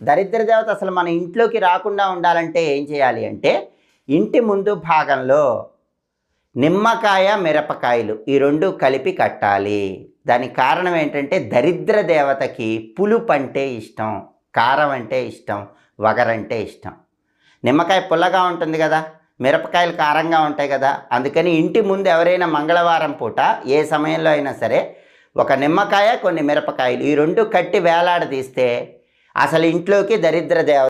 దరిద్ర దేవత అసలు మన ఇంట్లోకి రాకుండా ఉండాలంటే ఏం చేయాలి అంటే ఇంటి ముందు భాగంలో నిమ్మకాయ మిరపకాయలు ఈ రెండు కలిపి కట్టాలి దానికి కారణం ఏంటంటే దరిద్ర దేవతకి పులుపు అంటే ఇష్టం కారం అంటే ఇష్టం వగరంటే ఇష్టం నిమ్మకాయ పుల్లగా ఉంటుంది కదా మిరపకాయలు కారంగా ఉంటాయి కదా అందుకని ఇంటి ముందు ఎవరైనా మంగళవారం పూట ఏ సమయంలో అయినా సరే ఒక నిమ్మకాయ కొన్ని మిరపకాయలు ఈ రెండు కట్టి వేలాడదీస్తే అసలు ఇంట్లోకి దరిద్ర దేవత